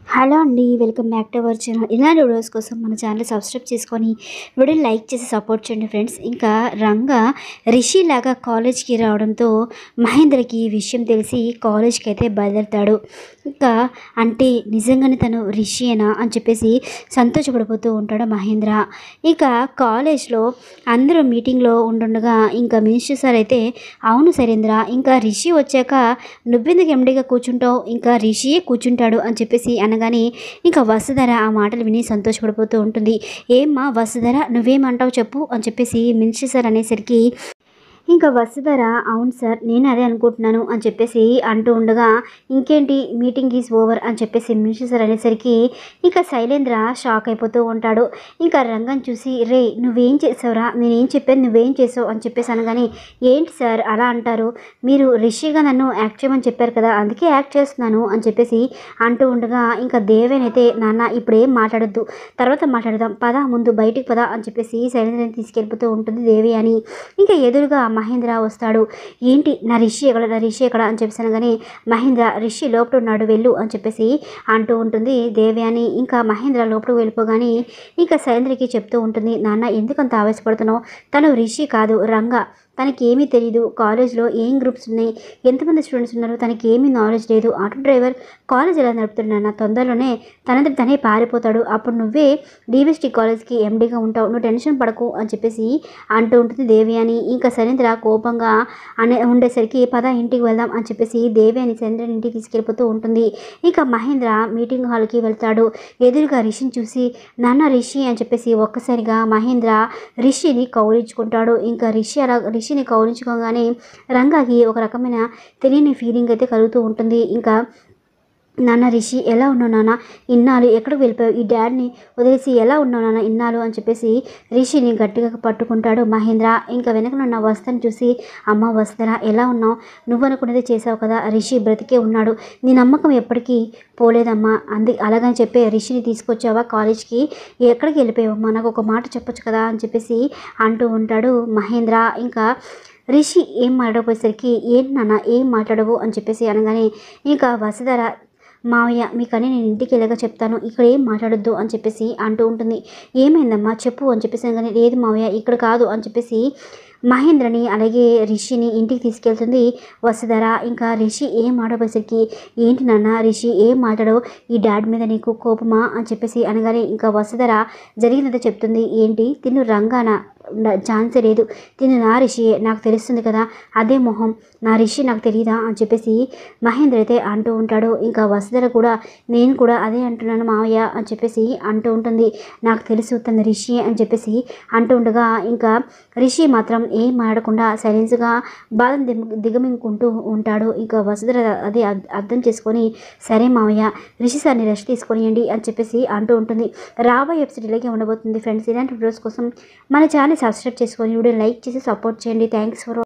hello అండి welcome back to our channel ఇలాంటి videos కోసం మన ఛానల్ సబ్స్క్రైబ్ చేసుకొని వీడియో లైక్ చేసి సపోర్ట్ చేయండి ఫ్రెండ్స్ ఇంకా రంగా రిషి లాగా కాలేజ్కి రావడంతో మహేంద్రకి ఈ విషయం తెలిసి కాలేజ్కి అయితే బయలుదేరుతాడు ఇంకా అంటే నిజంగానే తను రిషియేనా అని చెప్పేసి సంతోషపడిపోతూ ఉంటాడు మహేంద్ర ఇక కాలేజ్లో అందరూ మీటింగ్లో ఉంటుండగా ఇంకా మినిస్టర్ సార్ అయితే అవును సరేంద్ర ఇంకా రిషి వచ్చాక నువ్వెందుకు ఎండిగా కూర్చుంటావు ఇంకా రిషియే కూర్చుంటాడు అని చెప్పేసి అనగానే ఇంకా వసుధర ఆ మాటలు విని సంతోషపడిపోతూ ఉంటుంది ఏమ్మా వసుధర నువ్వేమంటావు చెప్పు అని చెప్పేసి మినిస్టర్ సార్ అనేసరికి ఇంకా వసుధర అవును సార్ నేను అదే అనుకుంటున్నాను అని చెప్పేసి అంటూ ఉండగా ఇంకేంటి మీటింగ్ ఈజ్ ఓవర్ అని చెప్పేసి మినిస్టర్ సార్ అనేసరికి ఇంకా శైలేంద్ర షాక్ అయిపోతూ ఉంటాడు ఇంకా రంగం చూసి రే నువ్వేం చేసావురా నేనేం చెప్పాను నువ్వేం చేసావు అని చెప్పేసి అనగానే ఏంటి సార్ అలా అంటారు మీరు రిషిగా నన్ను యాక్ట్ చేయమని చెప్పారు కదా అందుకే యాక్ట్ చేస్తున్నాను అని చెప్పేసి అంటూ ఉండగా ఇంకా దేవేనైతే నాన్న ఇప్పుడు ఏం మాట్లాడొద్దు తర్వాత మాట్లాడదాం పద ముందు బయటికి పద అని చెప్పేసి శైలేంద్రని తీసుకెళ్ళిపోతూ ఉంటుంది దేవి అని ఇంకా ఎదురుగా మహేంద్ర వస్తాడు ఏంటి నా రిషి ఎక్కడ నా రిషి ఎక్కడ అని చెప్పేసి అనగానే మహేంద్ర రిషి లోపల ఉన్నాడు వెళ్ళు అని చెప్పేసి అంటూ ఉంటుంది దేవి అని ఇంకా మహేంద్ర లోపలికి వెళ్ళిపోగానే ఇంకా శైలేంద్రకి చెప్తూ ఉంటుంది నాన్న ఎందుకంత ఆవేశపడుతున్నావు తను రిషి కాదు రంగా తనకి ఏమీ తెలియదు కాలేజ్లో ఏం గ్రూప్స్ ఉన్నాయి ఎంతమంది స్టూడెంట్స్ ఉన్నారు తనకి ఏమీ నాలెడ్జ్ లేదు ఆటో డ్రైవర్ కాలేజ్ ఎలా నడుపుతున్నాడు నా తొందరలోనే తనంతట తనే పారిపోతాడు అప్పుడు నువ్వే డివిఎస్టీ కాలేజ్కి ఎండీగా ఉంటావు నువ్వు టెన్షన్ పడకు అని చెప్పేసి అంటూ ఉంటుంది దేవి అని ఇంకా సరేంద్ర కోపంగా అనే ఉండేసరికి పద ఇంటికి వెళ్దాం అని చెప్పేసి దేవి అని చంద్రని ఇంటికి తీసుకెళ్ళిపోతూ ఉంటుంది ఇంకా మహేంద్ర మీటింగ్ హాల్కి వెళ్తాడు ఎదురుగా రిషిని చూసి నాన్న రిషి అని చెప్పేసి ఒక్కసారిగా మహేంద్ర రిషిని కౌలించుకుంటాడు ఇంకా రిషి అలా రిషిని కౌలించుకోగానే రంగాకి ఒక రకమైన తెలియని ఫీలింగ్ అయితే కలుగుతూ ఉంటుంది ఇంకా నాన్న రిషి ఎలా ఉన్నావు నాన్న ఇన్నాళ్ళు ఎక్కడికి వెళ్ళిపోయావు ఈ డాడ్ని వదిలేసి ఎలా ఉన్నావు నాన్న ఇన్నాళ్ళు అని చెప్పేసి రిషిని గట్టిగా పట్టుకుంటాడు మహేంద్ర ఇంకా వెనకనున్న వస్తని చూసి అమ్మ వస్తరా ఎలా ఉన్నావు నువ్వు అనుకున్నది చేసావు కదా రిషి బ్రతికే ఉన్నాడు నీ నమ్మకం ఎప్పటికీ పోలేదమ్మా అంది అలాగని చెప్పి రిషిని తీసుకొచ్చావా కాలేజ్కి ఎక్కడికి వెళ్ళిపోయావమ్మా నాకు ఒక మాట చెప్పొచ్చు కదా అని చెప్పేసి అంటూ ఉంటాడు మహేంద్ర ఇంకా రిషి ఏం మాట్లాడకపోయేసరికి ఏంటి నాన్న ఏం మాట్లాడవు అని చెప్పేసి అనగానే ఇంకా వసుధర మావయ్య మీకని నేను ఇంటికి వెళ్ళగా చెప్తాను ఇక్కడ ఏం మాట్లాడొద్దు అని చెప్పేసి అంటూ ఉంటుంది ఏమైందమ్మా చెప్పు అని చెప్పేసి అనగానే లేదు మావయ్య ఇక్కడ కాదు అని చెప్పేసి మహేంద్రని అలాగే రిషిని ఇంటికి తీసుకెళ్తుంది వసుధర ఇంకా రిషి ఏం మాట్లాడేసరికి ఏంటి నాన్న రిషి ఏం మాట్లాడవు ఈ డాడ్ మీద నీకు కోపమా అని చెప్పేసి అనగానే ఇంకా వసుధర జరిగినది చెప్తుంది ఏంటి తిను రంగాన ఛాన్సే లేదు తిను నా రిషియే నాకు తెలుస్తుంది కదా అదే మొహం నా రిషి నాకు తెలియదా అని చెప్పేసి మహేంద్ర అయితే అంటూ ఉంటాడు ఇంకా వసుధర కూడా నేను కూడా అదే అంటున్నాను మావయ్య అని చెప్పేసి అంటూ ఉంటుంది నాకు తెలుసు తన రిషి అని చెప్పేసి అంటూ ఉండగా ఇంకా రిషి మాత్రం ఏం మాడకుండా సైలెన్స్గా బాధను దిగ దిగమింగుకుంటూ ఉంటాడు ఇంకా వసుధర అది అర్థ- అర్థం చేసుకొని సరే మావయ్య రిషి సార్ని రెస్ట్ తీసుకొనియండి అని చెప్పేసి అంటూ ఉంటుంది రాబోయే ఎపిసోడ్ ఇలాగే ఉండబోతుంది ఫ్రెండ్స్ ఇలాంటి వీడియోస్ కోసం మన ఛానల్ సబ్స్క్రైబ్ చేసుకొని వీడియో లైక్ చేసి సపోర్ట్ చేయండి థ్యాంక్స్ ఫర్